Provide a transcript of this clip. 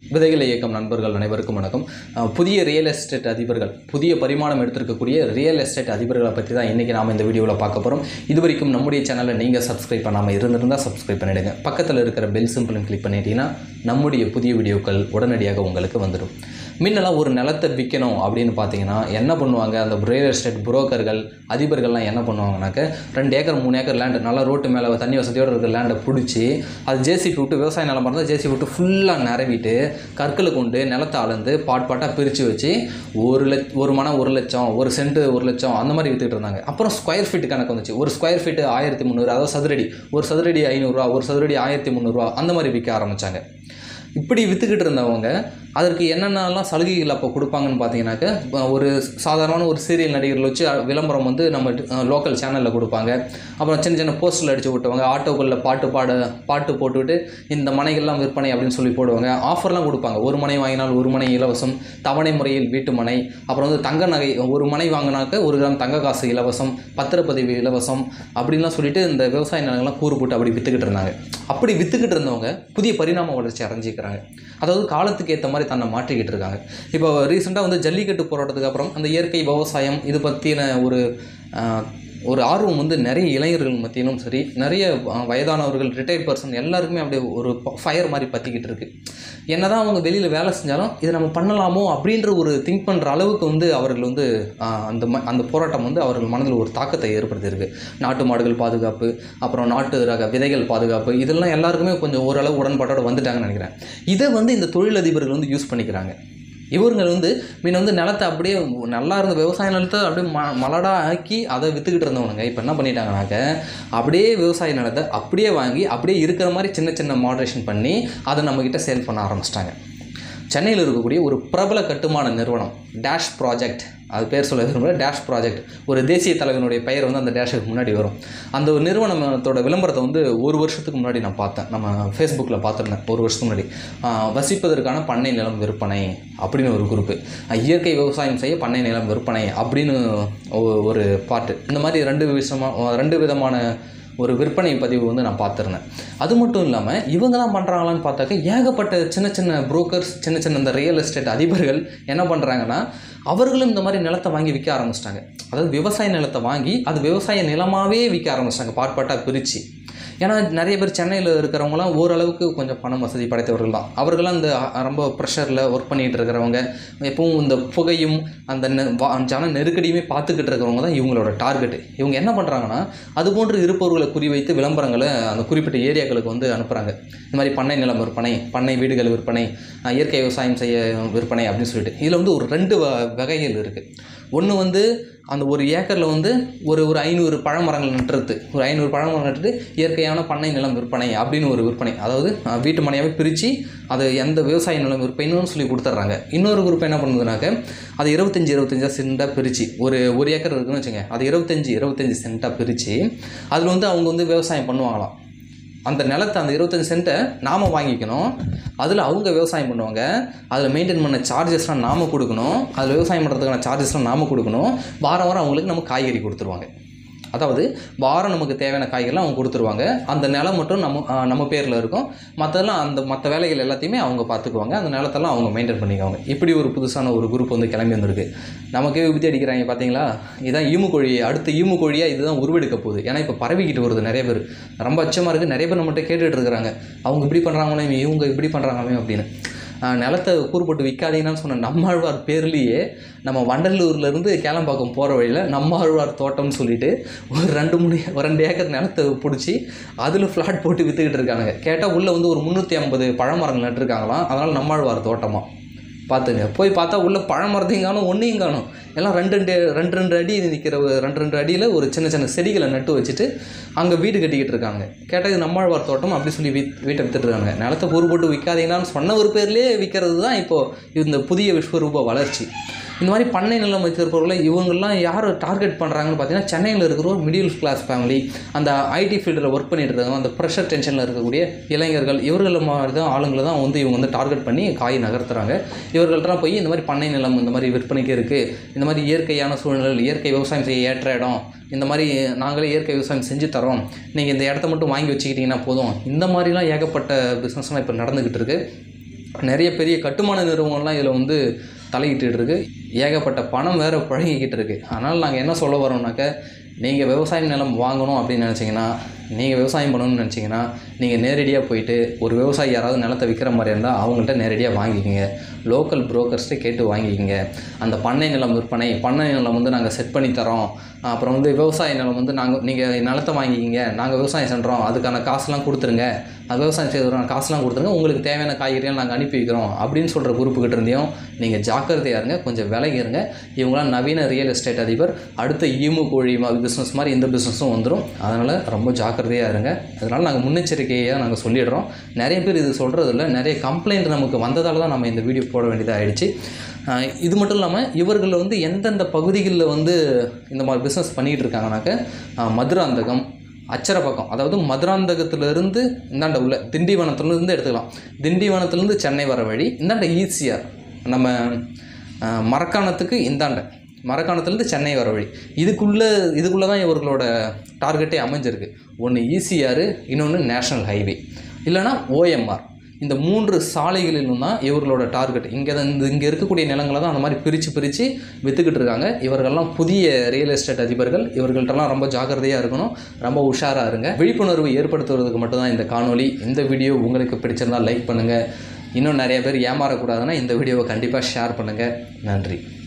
விதைகள் இயக்கம் நண்பர்கள் அனைவருக்கும் வணக்கம் அஹ் புதிய ரியல் எஸ்டேட் அதிபர்கள் புதிய பரிமாணம் எடுத்திருக்கக்கூடிய ரியல் எஸ்டேட் அதிபர்களை பற்றி தான் இன்றைக்கி நாம் இந்த வீடியோவில் பார்க்க போகிறோம் இது வரைக்கும் நம்முடைய சேனலை நீங்கள் சப்ஸ்கிரைப் பண்ணாமல் இருந்திருந்தால் சப்ஸ்கிரைப் பண்ணிடுங்க பக்கத்தில் இருக்கிற பெல் சிம்பிளும் கிளிக் பண்ணிட்டீங்கன்னா நம்முடைய புதிய வீடியோக்கள் உடனடியாக உங்களுக்கு வந்துடும் முன்னெல்லாம் ஒரு நிலத்தை விற்கணும் அப்படின்னு பார்த்தீங்கன்னா என்ன பண்ணுவாங்க அந்த ரியல் எஸ்டேட் புரோக்கர்கள் அதிபர்கள்லாம் என்ன பண்ணுவாங்கனாக்க ரெண்டு ஏக்கர் மூணு ஏக்கர் லேண்டு நல்லா ரோட்டு மேலே தண்ணி வசதியோடு இருக்கிற லேண்டை பிடிச்சி அது ஜேசிபி விட்டு விவசாய நிலம் இருந்தால் ஜேசிபி விட்டு ஃபுல்லாக நிரவிட்டு கற்களை கொண்டு நிலத்தை அளந்து பாட் பாட்டாக பிரித்து வச்சு ஒரு லட்ச ஒரு மனம் ஒரு லட்சம் ஒரு சென்ட் ஒரு லட்சம் அந்த மாதிரி வித்துக்கிட்டு இருந்தாங்க அப்புறம் ஸ்கொயர் ஃபீட் கணக்கு வந்துச்சு ஒரு ஸ்கொயர் ஃபீட்டு ஆயிரத்தி முந்நூறு அதாவது சதுரடி ஒரு சதுரடி ஐநூறுரூவா ஒரு சதுரடி ஆயிரத்தி முந்நூறுரூவா அந்த மாதிரி விற்க ஆரம்பித்தாங்க இப்படி விற்றுக்கிட்டு இருந்தவங்க அதற்கு என்னென்னலாம் சலுகைகள் அப்போ கொடுப்பாங்கன்னு பார்த்தீங்கன்னாக்க அஹ் ஒரு சாதாரண ஒரு சீரியல் நடிகர்கள் வச்சு அஹ் விளம்பரம் வந்து நம்ம லோக்கல் சேனலில் கொடுப்பாங்க அப்புறம் சின்ன சின்ன போஸ்டரில் அடித்து விட்டுவாங்க ஆட்டோக்களில் பாட்டு பாட பாட்டு போட்டுவிட்டு இந்த மனைகள்லாம் விற்பனை அப்படின்னு சொல்லி போடுவாங்க ஆஃபர்லாம் கொடுப்பாங்க ஒரு மனை வாங்கினால் ஒரு மனை இலவசம் தவணை முறையில் வீட்டு மனை அப்புறம் வந்து தங்க நகை ஒரு மனை வாங்கினாக்க ஒரு கிராம் தங்க காசு இலவசம் பத்திரப்பதிவு இலவசம் அப்படின்லாம் சொல்லிட்டு இந்த விவசாய நிலங்கள்லாம் கூறு போட்டு அப்படி விற்றுக்கிட்டு இருந்தாங்க அப்படி விற்றுக்கிட்டு இருந்தவங்க புதிய பரிணாம வளர்ச்சி அடைஞ்சிக்கிறாங்க அதாவது காலத்துக்கு ஏற்ற மாதிரி தன்னை மாற்றிக்கிட்டு இருக்காங்க இப்போ ரீசெண்டாக வந்து ஜல்லிக்கட்டு போராட்டத்துக்கு அப்புறம் அந்த இயற்கை விவசாயம் இது பற்றின ஒரு ஆஹ், ஒரு ஆர்வம் வந்து நிறைய இளைஞர்கள் மத்தியிலும் சரி நிறைய ஆஹ், வயதானவர்கள் ரிட்டையர்ட் பர்சன் எல்லாருக்குமே அப்படியே ஒரு ஃபயர் மாதிரி பற்றிக்கிட்டு இருக்கு என்னதான் அவங்க வெளியில் வேலை செஞ்சாலும் இதை நம்ம பண்ணலாமோ அப்படின்ற ஒரு திங்க் பண்ணுற அளவுக்கு வந்து அவர்கள் வந்து ஆஹ், அந்த ம அந்த போராட்டம் வந்து அவர்கள் மனதில் ஒரு தாக்கத்தை ஏற்படுத்தியிருக்கு நாட்டு மாடுகள் பாதுகாப்பு அப்புறம் நாட்டு ரக விதைகள் பாதுகாப்பு இதெல்லாம் எல்லாருக்குமே கொஞ்சம் ஓரளவு உடன்பாட்டோட வந்துட்டாங்கன்னு நினைக்கிறேன் இதை வந்து இந்த தொழிலதிபர்கள் வந்து யூஸ் பண்ணிக்கிறாங்க இவங்க வந்து முன்ன வந்து நிலத்தை அப்படியே நல்லா இருந்த விவசாய நிலத்தை அப்படியே ம மலடாக ஆக்கி அதை விற்றுக்கிட்டு இருந்தவனுங்க இப்போ என்ன பண்ணிட்டாங்கனாக்க அப்படியே விவசாய நிலத்தை அப்படியே வாங்கி அப்படியே இருக்கிற மாதிரி சின்ன சின்ன மாடரேஷன் பண்ணி அதை நம்மக்கிட்ட சேல் பண்ண ஆரம்பிச்சிட்டாங்க சென்னையில் இருக்கக்கூடிய ஒரு பிரபல கட்டுமான நிறுவனம் டேஷ் ப்ராஜெக்ட் அது பேர் சொல்ல விரும்பல டேஷ் ப்ராஜெக்ட் ஒரு தேசிய தலைவனுடைய பெயர் வந்து அந்த டேஷுக்கு முன்னாடி வரும் அந்த ஒரு நிறுவனத்தோட விளம்பரத்தை வந்து ஒரு வருஷத்துக்கு முன்னாடி நான் பார்த்தேன் நம்ம ஃபேஸ்புக்கில் பார்த்துருந்தேன் ஒரு வருஷத்துக்கு முன்னாடி ஆஹ் வசிப்பதற்கான பண்ணை நிலம் விற்பனை அப்படின்னு ஒரு குரூப்பு இயற்கை விவசாயம் செய்ய பண்ணை நிலம் விற்பனை அப்படின்னு ஒ- ஒரு பாட்டு இந்த மாதிரி ரெண்டு விஷயமாக ரெண்டு விதமான ஒரு விற்பனை பதிவு வந்து நான் பார்த்துருந்தேன் அது மட்டும் இல்லாமல் இவங்க தான் பண்ணுறாங்களான்னு பார்த்தாக்க ஏகப்பட்ட சின்ன சின்ன புரோக்கர்ஸ் சின்ன சின்ன இந்த ரியல் எஸ்டேட் அதிபர்கள் என்ன பண்ணுறாங்கன்னா அவர்களும் இந்த மாதிரி நிலத்தை வாங்கி விற்க ஆரம்பிச்சிட்டாங்க அதாவது விவசாய நிலத்தை வாங்கி அது விவசாய நிலமாகவே விற்க ஆரம்பிச்சிட்டாங்க பார்ட் பார்ட்டாக பிரித்து ஏன்னா நிறைய பேர் சென்னையில் இருக்கிறவங்களாம் ஓரளவுக்கு கொஞ்சம் பணம் வசதி படைத்தவர்கள் தான் அவர்களாம் இந்த அ- ரொம்ப ப்ரெஷரில் ஒர்க் பண்ணிகிட்டு இருக்கிறவங்க எப்பவும் இந்த புகையும் அந்த நெ- வா- ஜன நெருக்கடியுமே பார்த்துக்கிட்டு இருக்கிறவங்க தான் இவங்களோட டார்கெட் இவங்க என்ன பண்ணுறாங்கன்னா அது போன்று இருப்பவர்களை குறிவைத்து விளம்பரங்களை அந்த குறிப்பிட்ட ஏரியாக்களுக்கு வந்து அனுப்புகிறாங்க இந்த மாதிரி பண்ணை நிலம் விற்பனை பண்ணை வீடுகள் விற்பனை அஹ், இயற்கை விவசாயம் செய்ய விற்பனை அப்படின்னு சொல்லிட்டு இதில் வந்து ஒரு ரெண்டு வ வகைகள் இருக்குது ஒன்று வந்து அந்த ஒரு ஏக்கரில் வந்து ஒரு ஒரு ஐநூறு பழமரங்கள் நட்டுறது ஒரு ஐநூறு பழமரம் நட்டுட்டு இயற்கையான பண்ணை நிலம் விற்பனை அப்படின்னு ஒரு விற்பனை அதாவது அஹ், வீட்டு மனையாகவே பிரித்து அது எந்த விவசாய நிலம் விற்பனைன்னு சொல்லி கொடுத்துட்றாங்க இன்னொரு குரூப் என்ன பண்ணுதுனாக்க அது இருபத்தஞ்சி இருபத்தஞ்சா சென்ட்டாக பிரித்து ஒரு ஒரு ஏக்கர் இருக்குன்னு வச்சுங்க அது இருபத்தஞ்சி இருபத்தஞ்சி சென்ட்டாக பிரித்து அதில் வந்து அவங்க வந்து விவசாயம் பண்ணுவாங்களாம் அந்த நிலத்தை அந்த இருபத்தஞ்சி சென்ட்டை நாம் வாங்கிக்கணும் அதில் அவங்க விவசாயம் பண்ணுவாங்க அதில் மெயின்டைன் பண்ண சார்ஜஸ்லாம் நாம் கொடுக்கணும் அதில் விவசாயம் பண்ணுறதுக்கான சார்ஜஸ்லாம் நாம் கொடுக்கணும் வாரம் வாரம் அவங்களுக்கு நம்ம காய்கறி கொடுத்துருவாங்க அதாவது வாரம் நமக்கு தேவையான காய்கறிலாம் அவங்க கொடுத்துருவாங்க அந்த நிலம் மட்டும் நம்ம ஆ, நம்ம பேரில் இருக்கும் மற்றதெல்லாம் அந்த மற்ற வேலைகள் எல்லாத்தையுமே அவங்க பார்த்துக்குவாங்க அந்த நிலத்தெல்லாம் அவங்க மெயின்டைன் பண்ணிக்குவாங்க இப்படி ஒரு புதுசான ஒரு குரூப் வந்து கிளம்பி வந்திருக்கு நமக்கே விபத்தி அடிக்கிறாங்க பார்த்தீங்களா இதான் ஈமு கோழி அடுத்த ஈமு கோழியாக இதுதான் உருவெடுக்க போகுது ஏன்னா இப்போ பரவிக்கிட்டு வருது நிறைய பேர் ரொம்ப அச்சமாக இருக்குது நிறைய பேர் நம்மகிட்ட கேட்டுட்டு இருக்கிறாங்க அவங்க இப்படி பண்ணுறாங்களே இவங்க இப்படி பண்ணுறாங்களே அப்படின்னு ஆஹ் நிலத்தை கூறுபட்டு விற்காதீங்கன்னு சொன்ன நம்மாழ்வார் பேர்லேயே நம்ம வண்டலூர்லேருந்து கேளம்பாக்கம் போகிற வழியில் நம்மாழ்வார் தோட்டம்னு சொல்லிட்டு ஒரு ரெண்டு மூணு ஒரு ரெண்டு ஏக்கர் நிலத்தை பிடிச்சி அதில் ஃப்ளாட் போட்டு விற்றுக்கிட்டு இருக்கானுங்க கேட்டால் உள்ளே வந்து ஒரு முந்நூற்றி ஐம்பது பழமரங்கள் நட்டுருக்காங்களாம் அதனால் நம்மாழ்வார் தோட்டமா பார்த்துங்க போய் பார்த்தா உள்ள பழமரத்தையும் காணும் ஒன்றையும் காணும் எல்லாம் ரெண்டு ரெண்டு ரெண்டு ரெண்டு அடி நிற்கிற ஒரு ரெண்டு ரெண்டு அடியில் ஒரு சின்ன சின்ன செடிகளை நட்டு வச்சுட்டு அங்கே வீடு கட்டிக்கிட்டு இருக்காங்க கேட்டால் இது நம்மாழ்வார் தோட்டம் அப்படி சொல்லி வீட் வீட்டை வித்துட்டு இருக்காங்க நிலத்தை பொறு போட்டு விற்காதீங்களான்னு சொன்ன ஒரு பேர்லேயே விற்கிறது தான் இப்போது இந்த புதிய விஸ்வரூப வளர்ச்சி இந்த மாதிரி பண்ணை நிலம் வச்சிருப்பவர்களை இவங்கெல்லாம் யார் டார்கெட் பண்ணுறாங்கன்னு பார்த்தீங்கன்னா சென்னையில் இருக்கிற ஒரு மிடில் கிளாஸ் ஃபேமிலி அந்த ஐடி ஃபீல்டில் ஒர்க் பண்ணிட்டு இருக்காங்க அந்த ப்ரெஷர் டென்ஷனில் இருக்கக்கூடிய இளைஞர்கள் இவர்கள் மாதிரி தான் ஆளுங்களை தான் வந்து இவங்க வந்து டார்கெட் பண்ணி காய் நகர்த்துறாங்க இவர்கள்ட்ட போய் இந்த மாதிரி பண்ணை நிலம் இந்த மாதிரி விற்பனைக்கு இருக்குது இந்த மாதிரி இயற்கையான சூழ்நிலை இயற்கை விவசாயம் செய்ய ஏற்ற இடம் இந்த மாதிரி நாங்களே இயற்கை விவசாயம் செஞ்சு தரோம் நீங்கள் இந்த இடத்த மட்டும் வாங்கி வச்சுக்கிட்டிங்கன்னா போதும் இந்த மாதிரிலாம் ஏகப்பட்ட பிஸ்னஸ்லாம் இப்போ நடந்துக்கிட்டு இருக்கு நிறைய பெரிய கட்டுமான நிறுவனம்லாம் இதில் வந்து தலையிட்டு இருக்கு ஏகப்பட்ட பணம் வேறு பழகிக்கிட்டு இருக்கு அதனால் நாங்கள் என்ன சொல்ல வரோம்னாக்க நீங்கள் விவசாய நிலம் வாங்கணும் அப்படின்னு நினச்சிங்கன்னா நீங்கள் விவசாயம் பண்ணணும்னு நினச்சிங்கன்னா நீங்கள் நேரடியாக போயிட்டு ஒரு விவசாயி யாராவது நிலத்தை விற்கிற மாதிரி இருந்தால் அவங்கள்ட்ட நேரடியாக வாங்கிக்கோங்க லோக்கல் புரோக்கர்ஸ்ட்டே கேட்டு வாங்கிக்கோங்க அந்த பண்ணை நிலம் விற்பனை பண்ணை நிலம் வந்து நாங்கள் செட் பண்ணி தரோம் அப்புறம் வந்து விவசாய நிலம் வந்து நாங்கள் நீங்கள் நிலத்தை வாங்கிக்கிங்க நாங்கள் விவசாயம் பண்ணுறோம் அதுக்கான காசுலாம் கொடுத்துருங்க அது விவசாயம் செய்கிறோம் காசுலாம் கொடுத்துருங்க உங்களுக்கு தேவையான காய்கறிகள் நாங்கள் அனுப்பி வைக்கிறோம் அப்படின்னு சொல்கிற குரூப்புக்கிட்ட இருந்தையும் நீங்கள் ஜாக்கிரதையாக இருங்க கொஞ்சம் விலகி இருங்க இவங்களாம் நவீன ரியல் எஸ்டேட் அதிபர் அடுத்த ஈமு கோழி பிஸ்னஸ் மாதிரி இந்த பிஸ்னஸும் வந்துடும் அதனால் ரொம்ப ஜாக்கிரதையாக இருங்க அதனால் நாங்கள் முன்னெச்சரிக்கையாக நாங்கள் சொல்லிடுறோம் நிறைய பேர் இது சொல்கிறதில்ல நிறைய கம்ப்ளைண்ட் நமக்கு வந்ததால் தான் நம்ம இந்த வீடியோ போட வேண்டியதாக ஆயிடுச்சு ஆஹ் இது மட்டும் இல்லாமல் இவர்கள் வந்து எந்தெந்த பகுதிகளில் வந்து இந்த மாதிரி பிஸ்னஸ் பண்ணிகிட்டு இருக்காங்கனாக்க ஆஹ் மதுராந்தகம் அச்சரப்பக்கம் அதாவது மதுராந்தகத்திலிருந்து இந்தாண்ட உள்ள திண்டிவனத்துலேருந்து எடுத்துக்கலாம் திண்டிவனத்துலேருந்து சென்னை வர வழி இந்தாண்ட ஈஸியாக நம்ம ஆஹ் மரக்காணத்துக்கு இந்தாண்ட மரக்காணத்துலேருந்து சென்னை வர வழி இதுக்குள்ளே இதுக்குள்ளே தான் இவர்களோட டார்கெட்டே அமைஞ்சிருக்கு ஒன்று ஈசிஆர் இன்னொன்று நேஷ்னல் ஹைவே இல்லைனா ஓஎம்ஆர் இந்த மூன்று சாலைகளிலும் தான் இவர்களோட டார்கெட் இங்கே தான் இந்த இங்கே இருக்கக்கூடிய நிலங்களை தான் அந்த மாதிரி பிரித்து பிரித்து விற்றுக்கிட்டு இருக்காங்க இவர்கள்லாம் புதிய ரியல் எஸ்டேட் அதிபர்கள் இவர்கள்ட்டலாம் ரொம்ப ஜாக்கிரதையாக இருக்கணும் ரொம்ப உஷாராக இருங்க விழிப்புணர்வு ஏற்படுத்துவதற்கு மட்டும்தான் இந்த காணொளி இந்த வீடியோ உங்களுக்கு பிடிச்சிருந்தால் லைக் பண்ணுங்கள் இன்னும் நிறைய பேர் ஏமாறக்கூடாதுன்னா இந்த வீடியோவை கண்டிப்பாக ஷேர் பண்ணுங்கள் நன்றி